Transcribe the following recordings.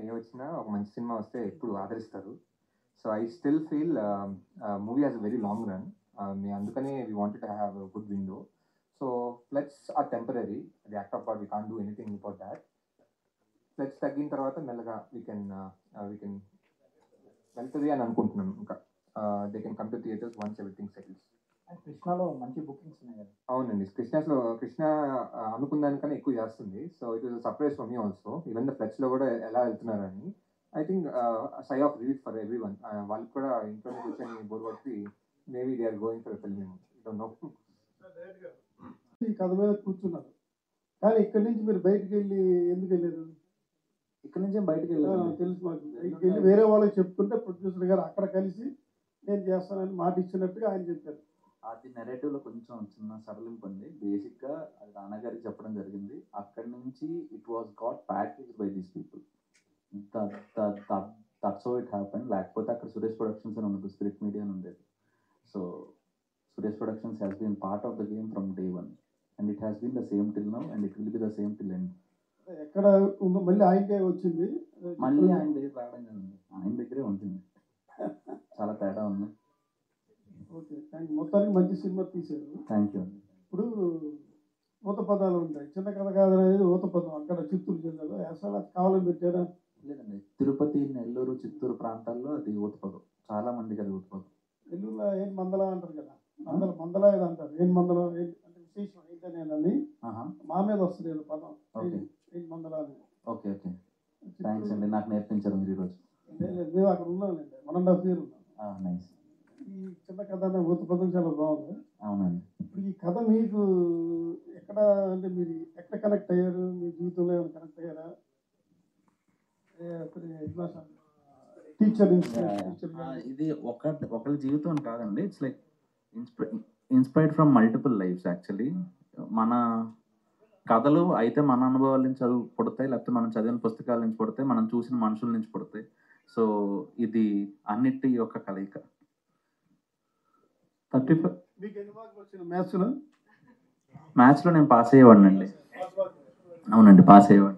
ఏ వచ్చినా ఒక మంచి సినిమా వస్తే ఎప్పుడు ఆదరిస్తారు so I still feel movie has very long run అందుకనే we wanted have good window so floods are temporary the act of god we can do anything about that floods తగ్గిన తర్వాత మెల్లగా వీ కెన్ వీ కెన్ వెళ్తుంది అని అనుకుంటున్నాను ఇంకా they can come to theatres once everything settles and కృష్ణలో మంచి bookings ఉన్నాయి కదా అవునండి కృష్ణాస్లో కృష్ణ ఆ, అనుకున్న దానికన్నా ఎక్కువ చేస్తుంది so it was surprise for me also even the flex లో కూడా ఎలా వెళ్తున్నారు అని I think sigh of relief for everyone వాళ్ళకి కూడా ఇంట్లోనే కూర్చొని బోర్ కొట్టి maybe they are going for film don't know ఈ కథ మీద కూర్చున్నారు కానీ ఇక్కడి నుంచి మీరు బయటికి వెళ్ళి ఎందుకు వెళ్ళారు ఇక్కడ నుంచే బయటకు ఆ, వెళ్ళాలి తెలుసు మాకు ఇక్కడికి వెళ్ళి వేరే వాళ్ళకి చెప్తుంటే ప్రొడ్యూసర్ గారు అక్కడ కలిసి నేను చేస్తానని మాట ఇచ్చినట్టుగా ఆయన చెప్పారు అది నెరేటివ్ లో కొంచెం చిన్న సడలింపు ఉంది బేసిక్ గా అది నాన్నగారికి చెప్పడం జరిగింది అక్కడి నుంచి it was got package by these people that's how it happen లేకపోతే అక్కడ సురేష్ ప్రొడక్షన్స్ అని ఉండదు స్పిరిట్ మీడియా అని ఉండేది so Suresh productions has been part of the game from day one and it has been the same till now and it will be the same till end ఎక్కడ ఉందో మళ్ళీ ఆయనకే వచ్చింది మళ్ళీ ఆయన దగ్గర రావడం జరిగింది ఆయన దగ్గరే ఉంటుంది చాలా తేడా ఉంది ఓకే థ్యాంక్ యూ. మొత్తానికి మంచి సినిమా తీశారు థ్యాంక్ యూ ఇప్పుడు ఊత పదాలు ఉంటాయి చిన్న కథ కాదు అనేది ఊత పదం అక్కడ చిత్తూరు జిల్లాలో అసలు అది కావాలని పెట్టారా లేదండి తిరుపతి నెల్లూరు చిత్తూరు ప్రాంతాల్లో అది ఊతపదం చాలా మందికి అది ఊతపదం నెల్లూరులో ఏం మందల అంటారు కదా మందల మందల ఏదో అంటారు ఏం మందలం ఏంటి అంటే విశేషం ఏంటనేది ఆహా మా మీద వస్తుంది ఏదో పదం ఓకే ఏం మందల అని ఓకే ఓకే థ్యాంక్స్ అండి నాకు నేర్పించారు మీరు ఈరోజు లేదు, లేదు, మేము అక్కడ ఉన్నామండి వన్ అండ్ హాఫ్ ఇయర్ ఉన్నాం నైస్ ఈ చిన్న కథ అనే ఊత పదం చాలా బాగుంది అవునండి ఇప్పుడు ఈ కథ మీకు ఎక్కడ అంటే మీరు ఎక్కడ కనెక్ట్ అయ్యారు మీ జీవితంలో ఏమైనా కనెక్ట్ అయ్యారా టీచర్ టీచర్ ఆ, ఇది ఒక ఒకళ్ళ జీవితం అని కాదండి it's like inspired from multiple lifes actually మన కథలు అయితే మన అనుభవాల నుంచి చదువు పుడతాయి లేకపోతే మనం చదివిన పుస్తకాల నుంచి పుడతాయి మనం చూసిన మనుషుల నుంచి పుడతాయి సో ఇది అన్నిటి యొక్క కలయిక థర్టీ ఫైవ్ మీకు ఎన్ని మార్కులు వచ్చిన మ్యాథ్స్లో మ్యాథ్స్లో నేను పాస్ అయ్యేవాడిని అండి అవునండి పాస్ అయ్యేవాడిని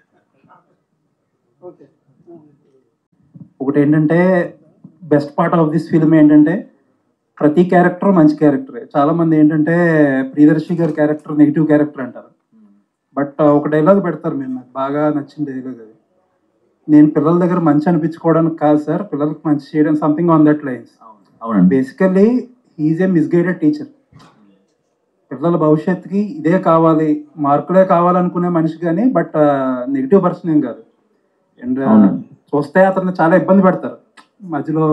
ఓకే ఒకటి ఏంటంటే best part of this film ఏంటంటే ప్రతి క్యారెక్టర్ మంచి క్యారెక్టరే చాలా మంది ఏంటంటే ప్రియదర్శి గారి క్యారెక్టర్ నెగిటివ్ క్యారెక్టర్ అంటారు బట్ ఒక డైలాగ్ పెడతారు మీరు నాకు బాగా నచ్చిన డైలాగ్ అది నేను పిల్లల దగ్గర మంచి అనిపించుకోవడానికి కాదు సార్ పిల్లలకి మంచి చేయడం సంథింగ్ ఆన్ దట్ లైన్స్ అవునండి basically is a misguided teacher పిల్లల భవిష్యత్తుకి ఇదే కావాలి మార్కులే కావాలనుకునే మనిషి కానీ బట్ నెగిటివ్ పర్సన్ ఏం కాదు అండ్ అవునండి. చూస్తే అతన్ని చాలా ఇబ్బంది పెడతారు మధ్యలో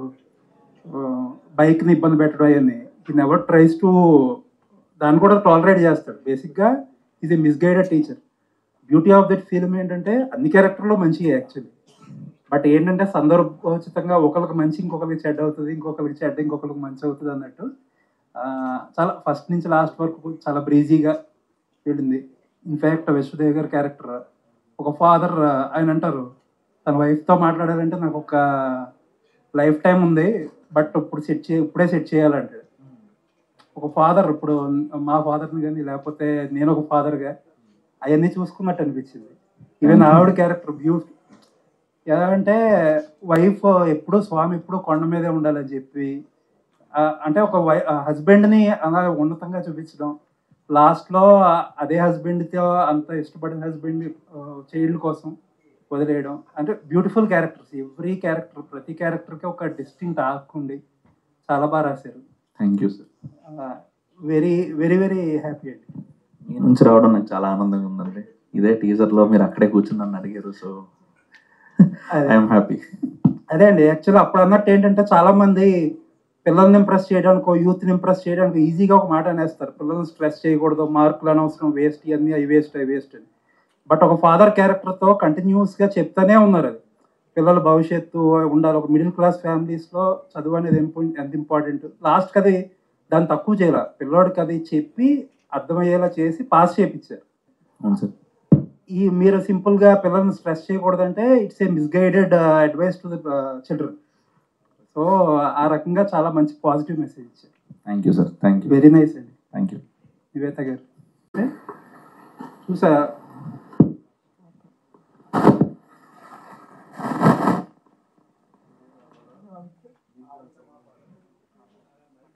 బైక్ని ఇబ్బంది పెట్టడం అవన్నీ ఈ నెవర్ ట్రైస్ టు దాన్ని కూడా టాలరేట్ చేస్తాడు బేసిక్గా is a misguided teacher beauty of that film ఏంటంటే అన్ని క్యారెక్టర్లో మంచిగా యాక్చువల్లీ బట్ ఏంటంటే సందర్భోచితంగా ఒకరికి మంచి ఇంకొకరికి చెడ్డ అవుతుంది ఇంకొకరికి చెడ్డ ఇంకొకరికి మంచి అవుతుంది అన్నట్టు ఆ, చాలా ఫస్ట్ నుంచి లాస్ట్ వరకు చాలా బ్రీజీగా వెళ్ళింది ఇన్ఫ్యాక్ట్ విశ్వదేవ్ గారి క్యారెక్టర్ ఒక ఫాదర్ ఆయన అంటారు తన వైఫ్తో మాట్లాడాలంటే నాకు ఒక లైఫ్ టైం ఉంది బట్ ఇప్పుడు సెట్ చే ఇప్పుడే సెట్ చేయాలంటే ఒక ఫాదర్ ఇప్పుడు మా ఫాదర్ని కానీ లేకపోతే నేను ఒక ఫాదర్గా అవన్నీ చూసుకున్నట్టు అనిపించింది ఈవెన్ ఆవిడ క్యారెక్టర్ బ్యూటీ ఎలా అంటే వైఫ్ ఎప్పుడూ స్వామి ఎప్పుడూ కొండ మీదే ఉండాలని చెప్పి ఆ, అంటే ఒక వై హస్బెండ్ని అలా ఉన్నతంగా చూపించడం లాస్ట్లో అదే హస్బెండ్తో అంత ఇష్టపడిన హస్బెండ్ చైల్డ్ కోసం వదిలేయడం అంటే బ్యూటిఫుల్ క్యారెక్టర్స్ ఎవ్రీ క్యారెక్టర్ ప్రతి క్యారెక్టర్కి ఒక డిస్టింక్ట్ ఆర్క్ ఉంది చాలా బాగా రాశారు thank you sir very very very happy అండి మీ నుంచి రావడం నాకు చాలా ఆనందంగా ఉందండి ఇదే టీజర్ లో మీరు అక్కడే కూర్చుని నన్ను అడిగారు సో ఐఎమ్ హ్యాపీ అదే అండి యాక్చువల్లీ అప్పుడు అన్నట్టు ఏంటంటే చాలా మంది పిల్లల్ని ఇంప్రెస్ చేయడానికి యూత్ని ఇంప్రెస్ చేయడానికి ఈజీగా ఒక మాట అనేస్తారు పిల్లల్ని స్ట్రెస్ చేయకూడదు మార్కులు అనవసరం వేస్ట్ ఇవన్నీ అవి వేస్ట్ అవి వేస్ట్ అని బట్ ఒక ఫాదర్ క్యారెక్టర్తో కంటిన్యూస్గా చెప్తానే ఉన్నారు అది పిల్లల భవిష్యత్తు ఉండాలి ఒక మిడిల్ క్లాస్ ఫ్యామిలీస్లో చదువు అనేది ఎంపు- ఎంత ఇంపార్టెంట్ లాస్ట్కి అది దాన్ని తక్కువ చేయాలి పిల్లోడికి అది చెప్పి అర్థమయ్యేలా చేసి పాస్ చేయించారు అవును సార్ ఈ మీరు సింపుల్ గా పిల్లల్ని స్ట్రెస్ చేయకూడదంటే it's a misguided advice to the children so ఆ రకంగా చాలా మంచి పాజిటివ్ మెసేజ్ ఇచ్చారు thank you sir thank you very nice అండి థ్యాంక్ యూ నివేత గారు అంటే చూసా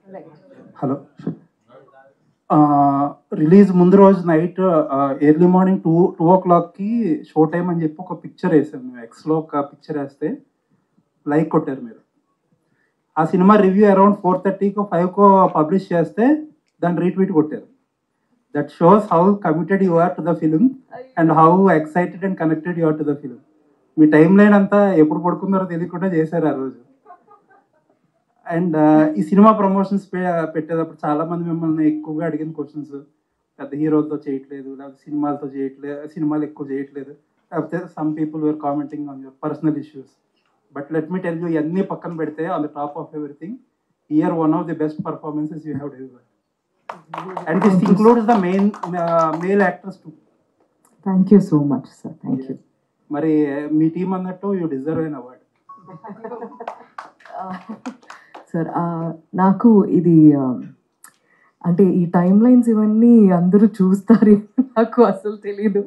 హలో రిలీజ్ ముందు రోజు night early morning two two ఓ క్లాక్కి షో టైం అని చెప్పి ఒక పిక్చర్ వేసాం మేము ఎక్స్లో ఒక పిక్చర్ వేస్తే లైక్ కొట్టారు మీరు ఆ సినిమా రివ్యూ అరౌండ్ ఫోర్ థర్టీకో ఫైవ్కో పబ్లిష్ చేస్తే దాన్ని రీట్వీట్ కొట్టారు that shows how committed you are to the film and how excited and connected you are to the film మీ టైం లైన్ అంతా ఎప్పుడు పడుకున్నారో తెలియకుండా చేశారు ఆ రోజు అండ్ ఈ సినిమా ప్రమోషన్స్ పెట్టేటప్పుడు చాలా మంది మిమ్మల్ని ఎక్కువగా అడిగిన క్వశ్చన్స్ పెద్ద హీరోలతో చేయట్లేదు లేకపోతే సినిమాలతో చేయట్లేదు సినిమాలు ఎక్కువ చేయట్లేదు లేకపోతే some people were commenting on your personal issues but let me tell you ఇవన్నీ పక్కన పెడితే on the top of everything year one of the best performances you have deliver and this includes the main male actors to thank you so much sir thank you మరి మీ team అన్నట్టు you deserve అయిన award sir నాకు ఇది ఆ, అంటే ఈ time lines ఇవన్నీ అందరూ చూస్తారు నాకు అసలు తెలీదు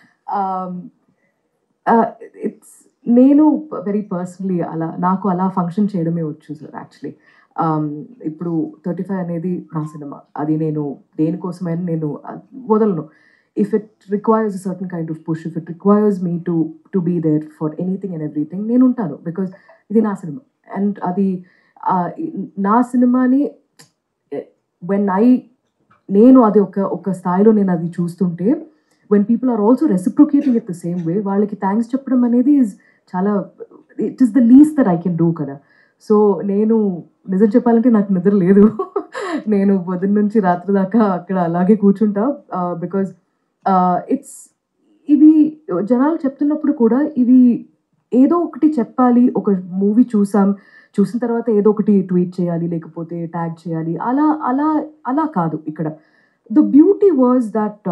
ఇట్స్ నేను వెరీ పర్సనలీ అలా నాకు అలా ఫంక్షన్ చేయడమే వచ్చు సార్ యాక్చువల్లీ ఇప్పుడు థర్టీ ఫైవ్ అనేది నా సినిమా అది నేను దేనికోసమైనా నేను అది వదలను if it requires certain kind of push if it requires me to to be there for anything and everything నేను ఉంటాను బికాజ్ ఇది నా సినిమా అండ్ అది ఆ, నా సినిమాని వెన్ ఐ నేను అది ఒక ఒక స్థాయిలో నేను అది చూస్తుంటే when people are also reciprocating it the same way వాళ్ళకి థ్యాంక్స్ చెప్పడం అనేది is చాలా it is the least that I can do కదా సో నేను నిజం చెప్పాలంటే నాకు నిద్ర లేదు నేను పొద్దున్న నుంచి రాత్రి దాకా అక్కడ అలాగే కూర్చుంటా బికాజ్ ఇట్స్ ఇవి జనాలు చెప్తున్నప్పుడు కూడా ఇవి ఏదో ఒకటి చెప్పాలి ఒక మూవీ చూసాం చూసిన తర్వాత ఏదో ఒకటి ట్వీట్ చేయాలి లేకపోతే ట్యాగ్ చేయాలి అలా అలా అలా కాదు ఇక్కడ the beauty was that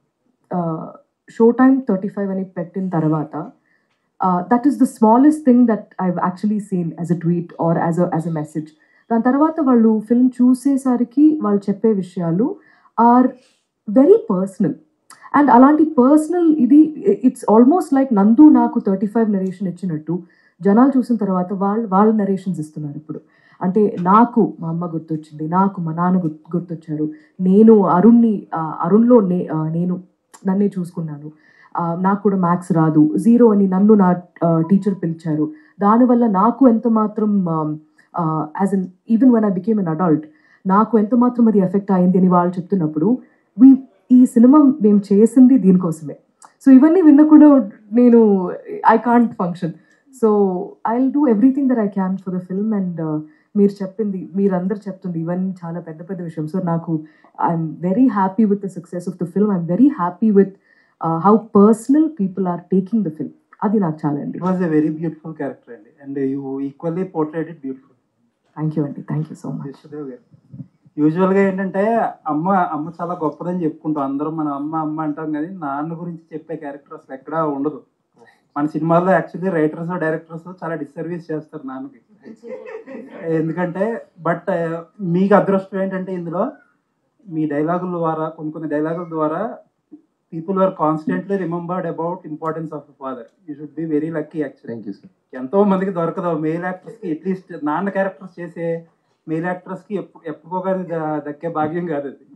show time thirty five అని పెట్టిన తర్వాత that is the smallest thing that I actually seen as a tweet or as a as a message దాని తర్వాత వాళ్ళు ఫిల్మ్ చూసేసరికి వాళ్ళు చెప్పే విషయాలు ఆర్ వెరీ పర్సనల్ అండ్ అలాంటి పర్సనల్ ఇది ఇట్స్ ఆల్మోస్ట్ లైక్ నందు నాకు థర్టీ ఫైవ్ నరేషన్ ఇచ్చినట్టు జనాలు చూసిన తర్వాత వాళ్ళు వాళ్ళ నరేషన్స్ ఇస్తున్నారు ఇప్పుడు అంటే నాకు మా అమ్మ గుర్తొచ్చింది నాకు మా నాన్న గుర్తు గుర్తొచ్చారు నేను అరుణ్ని ఆ, అరుణ్లో నే ఆ, నేను నన్నే చూసుకున్నాను ఆ, నాకు కూడా మ్యాథ్స్ రాదు జీరో అని నన్ను నా టీచర్ పిలిచారు దానివల్ల నాకు ఎంత మాత్రం as an even when I became an adult నాకు ఎంత మాత్రం అది ఎఫెక్ట్ అయింది అని వాళ్ళు చెప్తున్నప్పుడు వి ఈ సినిమా మేము చేసింది దీనికోసమే సో ఇవన్నీ విన్న కూడా నేను I can't function so I will do everything that I can for the film and మీరు చెప్పింది మీరందరు చెప్తుంది ఇవన్నీ చాలా పెద్ద పెద్ద విషయం సో నాకు I'm very happy with the success of the film I'm very happy with how personal people are taking the film అది నాకు చాలా అండి it was a very beautiful character అండి and you equally portrayed it beautiful thank you అండి thank you so much Yashwadev గారు usual గా ఏంటంటే అమ్మ అమ్మ చాలా గొప్పదని చెప్పుకుంటాం అందరం మన అమ్మ అమ్మ అంటాం కానీ నాన్న గురించి చెప్పే క్యారెక్టర్ అసలు ఎక్కడా ఉండదు మన సినిమాల్లో యాక్చువల్లీ రైటర్స్ డైరెక్టర్స్ చాలా డిస్సర్వీస్ చేస్తారు నాన్నకి ఎందుకంటే బట్ మీకు అదృష్టం ఏంటంటే ఇందులో మీ డైలాగుల ద్వారా కొన్ని కొన్ని డైలాగుల ద్వారా people are constantly remembered about importance of father you should be very lucky actually thank you sir ఎంతో మందికి దొరకదు మెయిల్ యాక్టర్స్ కి అట్లీస్ట్ నాన్న క్యారెక్టర్స్ చేసే మెయిల్ యాక్టర్స్ కి ఎప్పు ఎప్పుకోగానే ద- దక్కే భాగ్యం కాదు అది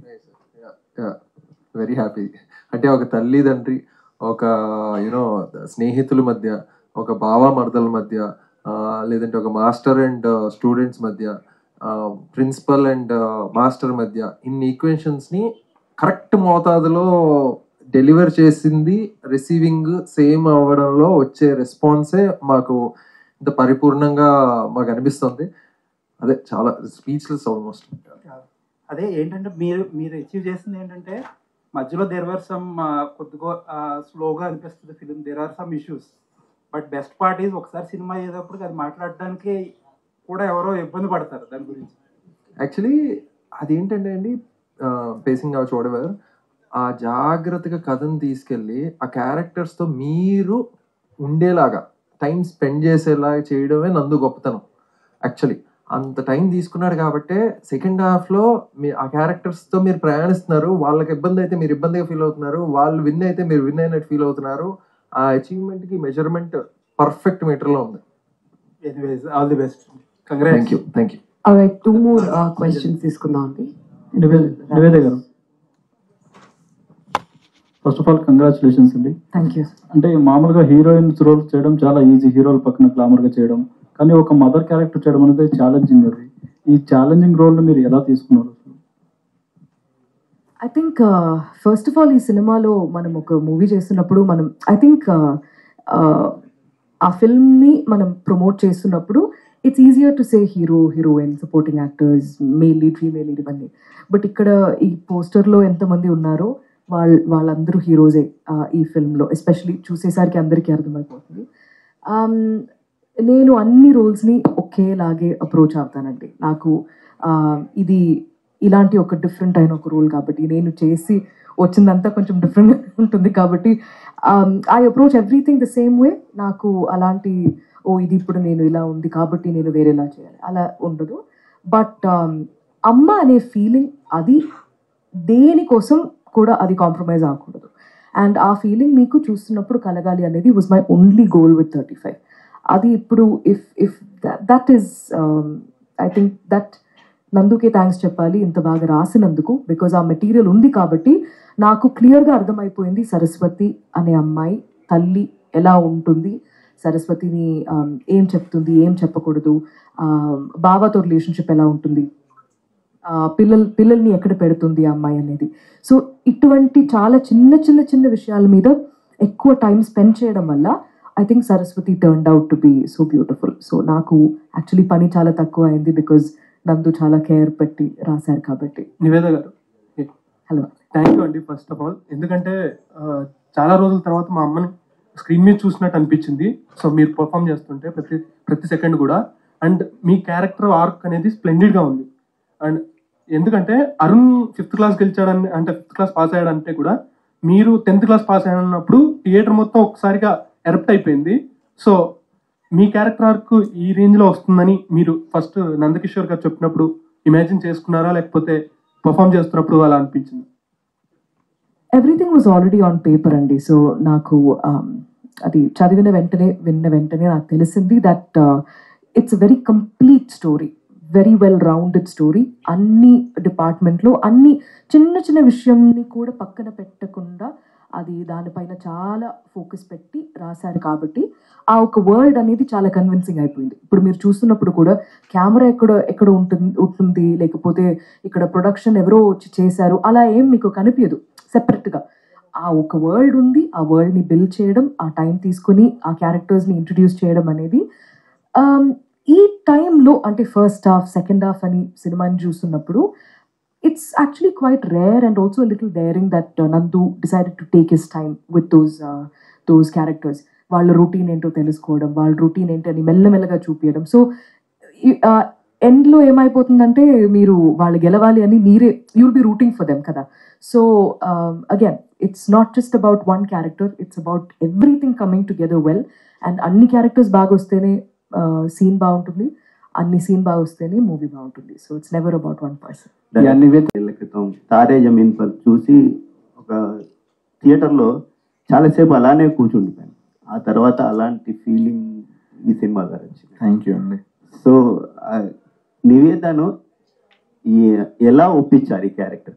వెరీ హ్యాపీ అంటే ఒక తల్లి తండ్రి ఒక యూనో స్నేహితుల మధ్య ఒక బావ మరదల మధ్య ఆ, లేదంటే ఒక మాస్టర్ అండ్ స్టూడెంట్స్ మధ్య ప్రిన్సిపల్ అండ్ మాస్టర్ మధ్య ఇన్ని ఈక్వెషన్స్ ని కరెక్ట్ మోతాదులో డెలివర్ చేసింది రిసీవింగ్ సేమ్ అవ్వడంలో వచ్చే రెస్పాన్సే మాకు ఇంత పరిపూర్ణంగా మాకు అనిపిస్తుంది అదే చాలా స్పీచ్లెస్ ఆల్మోస్ట్ అదే ఏంటంటే మీరు మీరు అచీవ్ చేసింది ఏంటంటే మధ్యలో దేర్ ఆర్ సమ్ కొద్దిగా స్లోగా అనిపిస్తుంది film there are some issues but best part is ఒకసారి సినిమా అయ్యేటప్పుడు అది మాట్లాడడానికి కూడా ఎవరో ఇబ్బంది పడతారు దాని గురించి యాక్చువల్లీ అదేంటంటే అండి పేసింగ్ అవ చూడవర్ ఆ జాగ్రత్తగా కథను తీసుకెళ్ళి ఆ క్యారెక్టర్స్ తో మీరు ఉండేలాగా టైం స్పెండ్ చేసేలా చేయడమే నందు గొప్పతనం యాక్చువల్లీ అంత టైం తీసుకున్నాడు కాబట్టి సెకండ్ హాఫ్ లో మీ ఆ క్యారెక్టర్స్ తో మీరు ప్రయాణిస్తున్నారు వాళ్ళకి ఇబ్బంది అయితే మీరు ఇబ్బందిగా ఫీల్ అవుతున్నారు వాళ్ళు విన్ అయితే మీరు విన్ అయినట్టు ఫీల్ అవుతున్నారు ఆ అచీవ్మెంట్ కి మెజర్మెంట్ పర్ఫెక్ట్ మీటర్ లో ఉంది anyways all the best thank congrats you thank you Alright, two more uh, questions తీసుకుందాం అండి Nivetha Nivetha garu first of all congratulations అండి థ్యాంక్ యూ అంటే మామూలుగా హీరోయిన్స్ రోల్ చేయడం చాలా ఈజీ హీరోల పక్కన గ్లామర్ గా చేయడం కానీ ఒక మదర్ క్యారెక్టర్ చేయడం అనేది ఛాలెంజింగ్ అది ఈ ఛాలెంజింగ్ రోల్ ని మీరు ఎలా తీసుకున్నారు I think first of all ఈ సినిమాలో మనం ఒక మూవీ చేస్తున్నప్పుడు మనం ఐ థింక్ ఆ ఫిల్మ్ని మనం ప్రమోట్ చేస్తున్నప్పుడు it's easier to say hero heroine supporting actors male lead female lead ఇవన్నీ బట్ ఇక్కడ ఈ పోస్టర్లో ఎంతమంది ఉన్నారో వాళ్ళ వాళ్ళందరూ హీరోసే ఈ ఫిల్మ్లో ఎస్పెషలీ చూసేసరికి అందరికీ అర్థమైపోతుంది Um, నేను అన్ని రోల్స్ని ఒకేలాగే అప్రోచ్ అవుతానండి నాకు uh, ఇది ఇలాంటి ఒక డిఫరెంట్ అయిన ఒక రోల్ కాబట్టి నేను చేసి వచ్చిందంతా కొంచెం డిఫరెంట్ ఉంటుంది కాబట్టి I approach everything the same way నాకు అలాంటి ఓ ఇది ఇప్పుడు నేను ఇలా ఉంది కాబట్టి నేను వేరేలా చేయాలి అలా ఉండదు బట్ అమ్మ అనే ఫీలింగ్ అది దేనికోసం కూడా అది కాంప్రమైజ్ అవ్వకూడదు అండ్ ఆ ఫీలింగ్ మీకు చూస్తున్నప్పుడు కలగాలి అనేది was my only goal with thirty five అది ఇప్పుడు if if that is I think that నందుకే థ్యాంక్స్ చెప్పాలి ఇంత బాగా రాసినందుకు బికాజ్ ఆ మెటీరియల్ ఉంది కాబట్టి నాకు క్లియర్గా అర్థమైపోయింది సరస్వతి అనే అమ్మాయి తల్లి ఎలా ఉంటుంది సరస్వతిని um, ఏం చెప్తుంది ఏం చెప్పకూడదు um, బావతో రిలేషన్షిప్ ఎలా ఉంటుంది ఆ, పిల్లల్ పిల్లల్ని ఎక్కడ పెడుతుంది ఆ అమ్మాయి అనేది సో ఇటువంటి చాలా చిన్న చిన్న చిన్న విషయాల మీద ఎక్కువ టైం స్పెండ్ చేయడం వల్ల I think Saraswati turned out to be so beautiful so నాకు యాక్చువల్లీ పని చాలా తక్కువ అయింది బికాజ్ నందు చాలా కేర్ పెట్టి రాశారు కాబట్టి Nivetha garu hello thank you అండి ఫస్ట్ ఆఫ్ ఆల్ ఎందుకంటే ఆ, చాలా రోజుల తర్వాత మా అమ్మని స్క్రీన్ మీద చూసినట్టు అనిపించింది సో మీరు పర్ఫామ్ చేస్తుంటే ప్రతి ప్రతి సెకండ్ కూడా అండ్ మీ క్యారెక్టర్ ఆర్క్ అనేది స్ప్లెండిడ్ గా ఉంది అండ్ ఎందుకంటే అరుణ్ ఫిఫ్త్ క్లాస్ గెలిచాడని అంటే ఫిఫ్త్ క్లాస్ పాస్ అయ్యాడంటే కూడా మీరు టెన్త్ క్లాస్ పాస్ అయ్యాడన్నప్పుడు థియేటర్ మొత్తం ఒకసారిగా ఎరప్ట్ అయిపోయింది సో మీ క్యారెక్టర్ ఆర్క్ ఈ రేంజ్ లో వస్తుందని మీరు ఫస్ట్ నందకిషోర్ గారు చెప్పినప్పుడు ఇమాజిన్ చేసుకున్నారా లేకపోతే పర్ఫామ్ చేస్తున్నప్పుడు అలా అనిపించింది everything was already on paper అండి సో నాకు um, అది చదివిన వెంటనే విన్న వెంటనే నాకు తెలిసింది that it's very complete story very well rounded story అన్ని డిపార్ట్మెంట్లో అన్ని చిన్న చిన్న విషయంని కూడా పక్కన పెట్టకుండా అది దానిపైన చాలా ఫోకస్ పెట్టి రాశారు కాబట్టి ఆ ఒక వర్డ్ అనేది చాలా కన్విన్సింగ్ అయిపోయింది ఇప్పుడు మీరు చూస్తున్నప్పుడు కూడా కెమెరా ఎక్కడ ఎక్కడ ఉంటుంది ఉంటుంది లేకపోతే ఇక్కడ ప్రొడక్షన్ ఎవరో వచ్చి చేశారు అలా ఏం మీకు కనిపించదు సెపరేట్గా ఆ ఒక వరల్డ్ ఉంది ఆ వరల్డ్ని బిల్డ్ చేయడం ఆ టైం తీసుకుని ఆ క్యారెక్టర్స్ని ఇంట్రడ్యూస్ చేయడం అనేది um, ఈ టైంలో అంటే ఫస్ట్ హాఫ్ సెకండ్ హాఫ్ అని సినిమాని చూస్తున్నప్పుడు it's actually quite rare and also little daring that Nandu decided to take his time with those those characters వాళ్ళ రొటీన్ ఏంటో తెలుసుకోవడం వాళ్ళ రొటీన్ ఏంటో అని మెల్లమెల్లగా చూపించడం సో ఎండ్లో ఏమైపోతుందంటే మీరు వాళ్ళు గెలవాలి అని మీరే you'll be rooting for them కదా so again it's not just about one character it's about everything coming together well and అన్ని క్యారెక్టర్స్ బాగా వస్తేనే సీన్ బాగుంటుంది అన్ని సీన్ బాగా వస్తేనే మూవీ బాగుంటుంది so it's never about one person ఏళ్ళ క్రితం తారే జమీన్ పర్ చూసి ఒక థియేటర్లో చాలాసేపు అలానే కూర్చుండిపోయాను ఆ తర్వాత అలాంటి ఫీలింగ్ ఈ సినిమా గారు వచ్చింది థ్యాంక్ యూ అండి సో ఆ నివేదను ఈ- ఎలా ఒప్పించారు ఈ క్యారెక్టర్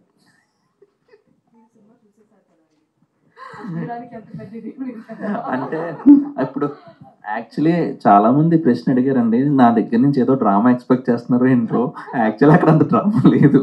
అంటే ఇప్పుడు యాక్చువల్లీ చాలా మంది ప్రశ్న అడిగారండి నా దగ్గర నుంచి ఏదో డ్రామా ఎక్స్పెక్ట్ చేస్తున్నారు ఏంటో యాక్చువల్లీ అక్కడ అంత డ్రామా లేదు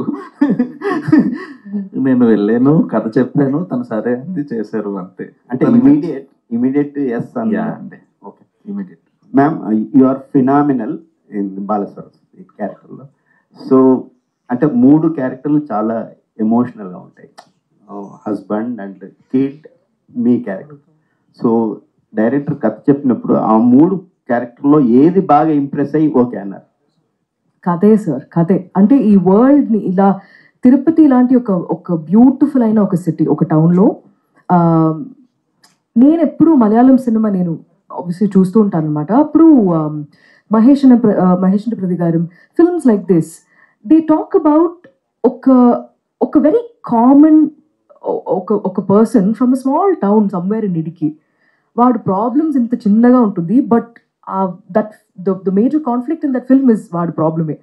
నేను వెళ్ళాను కథ చెప్పాను తను సరే అంది చేశారు అంతే అంటే ఇమీడియట్ ఇమీడియట్ ఎస్ యా అన్న అండి okay immediate ma'am you are phenomenal in Balasaraswati క్యారెక్టర్లో సో అంటే మూడు క్యారెక్టర్లు చాలా ఎమోషనల్గా ఉంటాయి హస్బెండ్ అండ్ కిడ్ మీ క్యారెక్టర్ సో డైరెక్టర్ కథ చెప్పినప్పుడు ఆ మూడు క్యారెక్టర్లో ఏది బాగా ఇంప్రెస్ అయ్యి ఓకే అన్నారు కథే సార్ కథే అంటే ఈ వరల్డ్ ని ఇలా తిరుపతి లాంటి ఒక ఒక బ్యూటిఫుల్ అయిన ఒక సిటీ ఒక టౌన్ లో ఆ, నేను ఎప్పుడు మలయాళం సినిమా నేను ఆబ్వియస్లీ చూస్తూ ఉంటాను అనమాట అప్పుడు ఆ, మహేష్ అన్న ప్ర- ఆ, మహేష్ అన్న ప్రతి గారు films like this they talk about ఒక ఒక వెరీ కామన్ ఒక ఒక person from a small town somewhere in ఇడికి వాడు ప్రాబ్లమ్స్ ఇంత చిన్నగా ఉంటుంది but that the major conflict in that film is వాడి ప్రాబ్లమే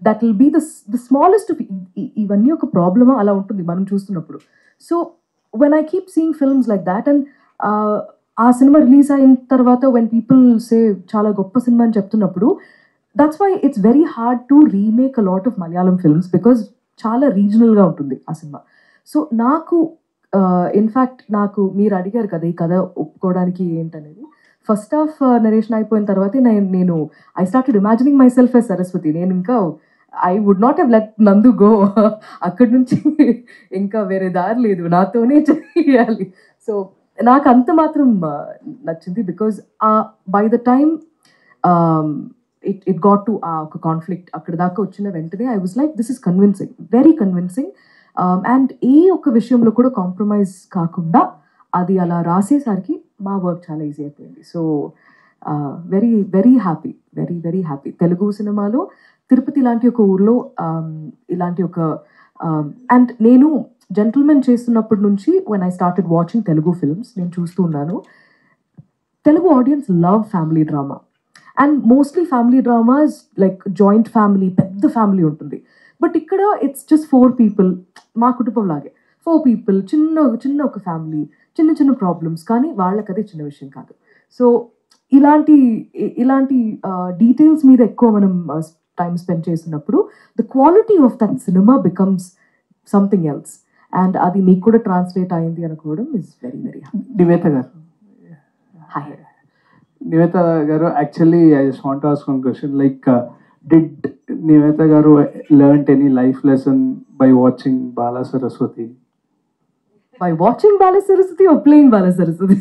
that will be the the smallest ఇవన్నీ ఒక ప్రాబ్లమా అలా ఉంటుంది మనం చూస్తున్నప్పుడు so when I keep seeing films like that and ఆ సినిమా రిలీజ్ అయిన తర్వాత వెన్ పీపుల్ సే చాలా గొప్ప సినిమా అని చెప్తున్నప్పుడు that's why it's very hard to remake a lot of Malayalam films because చాలా రీజనల్గా ఉంటుంది ఆ సినిమా సో నాకు ఇన్ఫ్యాక్ట్ నాకు మీరు అడిగారు కదా ఈ కథ ఒప్పుకోవడానికి ఏంటనేది ఫస్ట్ హాఫ్ నరేషన్ అయిపోయిన తర్వాతే నేను నేను I started imagining myself as Saraswati నేను ఇంకా I would not have let Nandu go అక్కడి నుంచి ఇంకా వేరే దారి లేదు నాతోనే చేయాలి సో నాకు అంత మాత్రం uh, నచ్చింది because by the time it it got to ఆ ఒక కాన్ఫ్లిక్ట్ అక్కడ దాకా వచ్చిన వెంటనే I was like this is convincing very convincing and ఏ ఒక్క విషయంలో కూడా కాంప్రమైజ్ కాకుండా అది అలా రాసేసరికి మా వర్క్ చాలా ఈజీ అయిపోయింది so very very happy very very happy Telugu సినిమాలో తిరుపతి లాంటి ఒక ఊర్లో um, ఇలాంటి ఒక అండ్ నేను జెంటల్మెన్ చేస్తున్నప్పటి నుంచి when I started watching Telugu films నేను చూస్తూ ఉన్నాను Telugu audiences love family drama and mostly family dramas like joint family పెద్ద ఫ్యామిలీ ఉంటుంది బట్ ఇక్కడ ఇట్స్ జస్ట్ ఫోర్ పీపుల్ మా కుటుంబం లాగే ఫోర్ పీపుల్ చిన్న చిన్న ఒక ఫ్యామిలీ చిన్న చిన్న ప్రాబ్లమ్స్ కానీ వాళ్ళకి అది చిన్న విషయం కాదు సో ఇలాంటి ఇ- ఇలాంటి డీటెయిల్స్ మీద ఎక్కువ మనం టైం స్పెండ్ చేసినప్పుడు ద క్వాలిటీ ఆఫ్ దట్ సినిమా బికమ్స్ సంథింగ్ ఎల్స్ అండ్ అది మీకు కూడా ట్రాన్స్లేట్ అయింది అనుకోవడం ఇస్ వెరీ వెరీ నివేత గారు hi Nivetha garu actually I just want ask one question like did Nivetha garu learn any life lesson by watching Bala Saraswati by watching Bala Saraswati or playing Bala Saraswati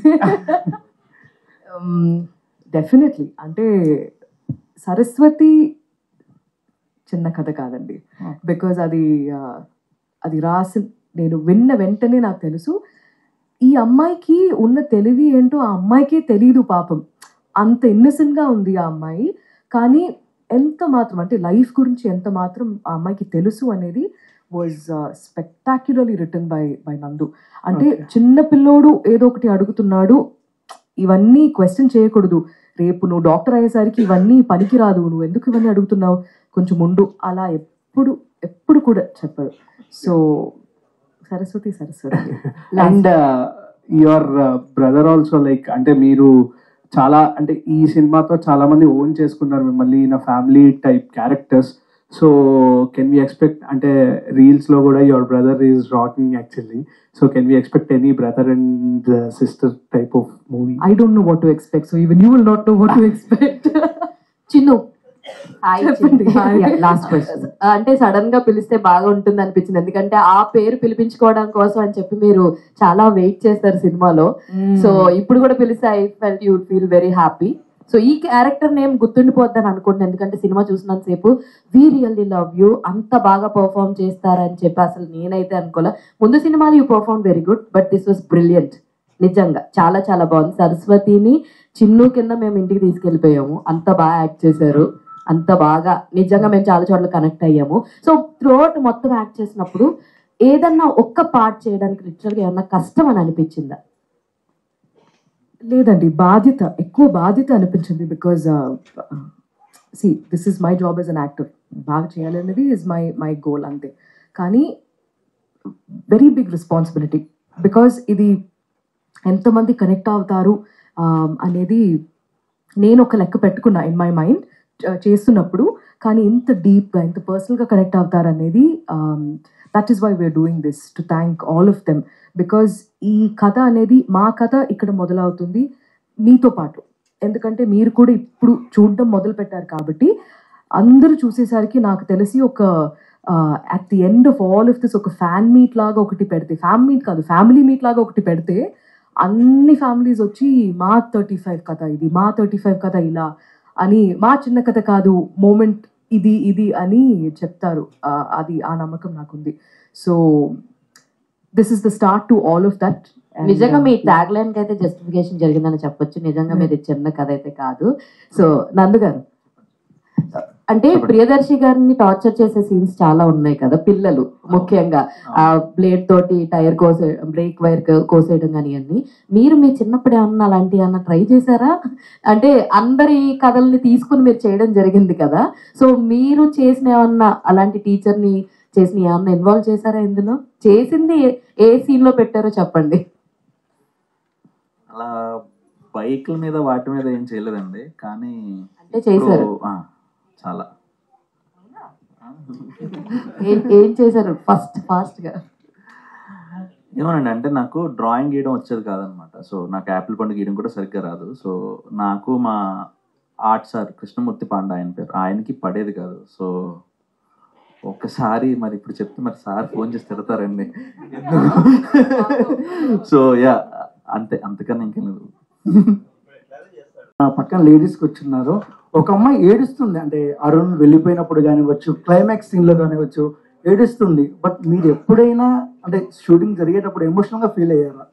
definitely అంటే సరస్వతి చిన్న కథ కాదండి బికాజ్ అది uh, అది రాసి నేను విన్న వెంటనే నాకు తెలుసు ఈ అమ్మాయికి ఉన్న తెలివి ఏంటో ఆ అమ్మాయికే తెలియదు పాపం అంత innocent గా ఉంది ఆ అమ్మాయి కానీ ఎంత మాత్రం అంటే లైఫ్ గురించి ఎంత మాత్రం ఆ అమ్మాయికి తెలుసు అనేది was spectacularly written by by Nandu అంటే Okay. చిన్న పిల్లోడు ఏదో ఒకటి అడుగుతున్నాడు ఇవన్నీ క్వశ్చన్ చేయకూడదు రేపు నువ్వు డాక్టర్ అయ్యేసరికి ఇవన్నీ పనికిరాదు నువ్వు ఎందుకు ఇవన్నీ అడుగుతున్నావు కొంచెం ఉండు అలా ఎప్పుడు ఎప్పుడు కూడా చెప్పరు so Saraswati Saraswati and your brother also like అంటే మీరు చాలా అంటే ఈ సినిమాతో చాలా మంది ఓన్ చేసుకున్నారు మిమ్మల్ని నా family type characters so can we expect అంటే రీల్స్ లో కూడా your brother is rocking actually so can we expect any brother and sister type of movie I don't know what to expect so even you will not know what to expect Chinnu hi చెప్పండి. Hi. Last question అంటే sudden గా పిలిస్తే బాగా ఉంటుంది అనిపించింది ఎందుకంటే ఆ పేరు పిలిపించుకోవడం కోసం అని చెప్పి మీరు చాలా వెయిట్ చేస్తారు సినిమాలో సో ఇప్పుడు కూడా పిలిస్తే I felt you feel very happy so ఈ క్యారెక్టర్ నేమ్ గుర్తుండిపోద్దని అనుకుంటున్నాను ఎందుకంటే సినిమా చూసినంత సేపు వీ రియల్లీ లవ్ యూ అంత బాగా పర్ఫామ్ చేస్తారని చెప్పి అసలు నేనైతే అనుకోలే ముందు సినిమాలు you perform very good but this was brilliant నిజంగా చాలా చాలా బాగుంది సరస్వతిని చిన్ను కింద మేము ఇంటికి తీసుకెళ్ళిపోయాము అంత బాగా యాక్ట్ చేశారు అంత బాగా నిజంగా మేము చాలా చోట్ల కనెక్ట్ అయ్యాము సో త్రోట్ మొత్తం యాక్ట్ చేసినప్పుడు ఏదన్నా ఒక్క పార్ట్ చేయడానికి లిటరల్గా ఏమన్నా కష్టం అని అనిపించిందా లేదండి బాధ్యత ఎక్కువ బాధ్యత అనిపించింది because see this is my job as an actor బాగా చేయాలనేది ఇస్ మై మై గోల్ అంతే కానీ వెరీ బిగ్ రెస్పాన్సిబిలిటీ బికాజ్ ఇది ఎంతమంది కనెక్ట్ అవుతారు um, అనేది నేను ఒక లెక్క పెట్టుకున్నా ఇన్ మై మైండ్ చేస్తున్నప్పుడు కానీ ఇంత డీప్గా ఇంత పర్సనల్గా కనెక్ట్ అవుతారు అనేది that is why we are doing this to thank all of them because ఈ కథ అనేది మా కథ ఇక్కడ మొదలవుతుంది మీతో పాటు ఎందుకంటే మీరు కూడా ఇప్పుడు చూడడం మొదలు పెట్టారు కాబట్టి అందరూ చూసేసరికి నాకు తెలిసి ఒక at the end of all of this ఒక ఫ్యాన్ మీట్ లాగా ఒకటి పెడితే ఫ్యాన్ మీట్ కాదు ఫ్యామిలీ మీట్ లాగా ఒకటి పెడితే అన్ని ఫ్యామిలీస్ వచ్చి మా థర్టీ ఫైవ్ కథ ఇది మా థర్టీ ఫైవ్ కథ ఇలా అని మా చిన్న కథ కాదు మూమెంట్ ఇది ఇది అని చెప్తారు ఆ, అది ఆ నమ్మకం నాకుంది so this is the start to all of that నిజంగా మీ ట్యాగ్ లైన్ కి అయితే జస్టిఫికేషన్ జరిగిందని చెప్పొచ్చు నిజంగా మీది చిన్న కథ అయితే కాదు సో నందు గారు అంటే ప్రియదర్శి గారిని టార్చర్ చేసే సీన్స్ చాలా ఉన్నాయి కదా పిల్లలు ముఖ్యంగా ఆ బ్లేడ్ తోటి టైర్ కోసే బ్రేక్ వైర్ కోసేయడం కానీ అన్ని మీరు మీ చిన్నప్పుడు ఏమన్నా అలాంటి ఏమన్నా ట్రై చేశారా అంటే అందరి కథల్ని తీసుకుని మీరు చేయడం జరిగింది కదా సో మీరు చేసిన ఏమన్నా అలాంటి టీచర్ ని చేసిన ఏమన్నా ఇన్వాల్వ్ చేశారా ఇందులో చేసింది ఏ- ఏ సీన్ లో పెట్టారో చెప్పండి అలా బైక్ల మీద వాటి మీద ఏం చేయలేదండి కానీ అంటే చేశారు ఇప్పుడు, ఆ, చాలా ఏం ఏం చేశారు ఫస్ట్ ఫాస్ట్ గా ఏమోనండి అంటే నాకు డ్రాయింగ్ గీయడం వచ్చేది కాదనమాట సో నాకు యాపిల్ పండు గీయడం కూడా సరిగ్గా రాదు సో నాకు మా ఆర్ట్ సార్ కృష్ణమూర్తి పాండ ఆయన పేరు ఆయనకి పడేది కాదు సో ఒక్కసారి మరి ఇప్పుడు చెప్తే మరి సార్ ఫోన్ చేసి తిడతారండి సో యా అంతే అంతకన్నా ఇంకేం లేదు నా పక్కన లేడీస్ కూర్చున్నారు ఒక అమ్మాయి ఏడుస్తుంది అంటే అరుణ్ వెళ్ళిపోయినప్పుడు కానివ్వచ్చు క్లైమాక్స్ సీన్ లో కానివ్వచ్చు ఏడుస్తుంది బట్ మీరు ఎప్పుడైనా అంటే షూటింగ్ జరిగేటప్పుడు ఎమోషనల్ గా ఫీల్ అయ్యారా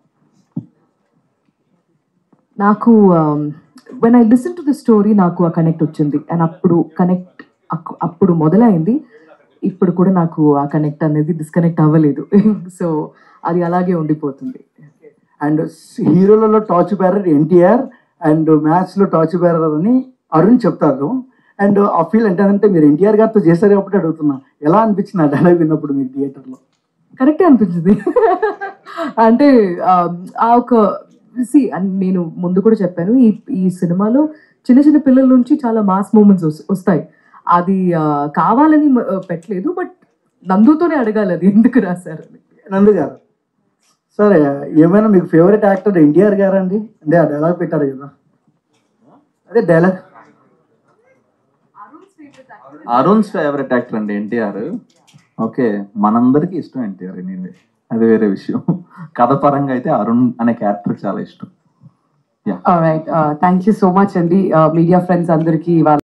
నాకు when I listen to the story నాకు ఆ కనెక్ట్ వచ్చింది అండ్ అప్పుడు కనెక్ట్ అప్పుడు మొదలైంది ఇప్పుడు కూడా నాకు ఆ కనెక్ట్ అనేది డిస్కనెక్ట్ అవ్వలేదు సో అది అలాగే ఉండిపోతుంది అండ్ హీరోలలో torchbearer NTR and maths లో టార్చ్ బ్యారర్ అని అరుణ్ చెప్తారు అండ్ ఆ ఫీల్ ఏంటంటే మీరు ఎన్టీఆర్ గారితో చేశారు కాబట్టి అడుగుతున్నా ఎలా అనిపించింది ఆ డైలాగ్ విన్నప్పుడు మీకు థియేటర్ లో కరెక్టే అనిపించింది అంటే ఆ, ఆ ఒక సి నేను ముందు కూడా చెప్పాను ఈ ఈ సినిమాలో చిన్న చిన్న పిల్లల నుంచి చాలా మాస్ మూమెంట్స్ వస్తాయి అది ఆ, కావాలని మ- పెట్టలేదు బట్ నందుతోనే అడగాలి అది ఎందుకు రాశారు అని నందు గారు సరే ఏమైనా మీకు ఫేవరెట్ యాక్టర్ ఎన్టీఆర్ గారండి అంటే ఆ డైలాగ్ పెట్టారు కదా అదే డైలాగ్ అరుణ్స్ ఫేవరెట్ యాక్టర్ అండి ఎన్టీఆర్ ఓకే మనందరికీ ఇష్టం ఎన్టీఆర్ ఎనీవే అది వేరే విషయం కథ పరంగా అయితే అరుణ్ అనే క్యారెక్టర్ చాలా ఇష్టం right thank you so much అండి మీడియా ఫ్రెండ్స్ అందరికీ వాళ్ళ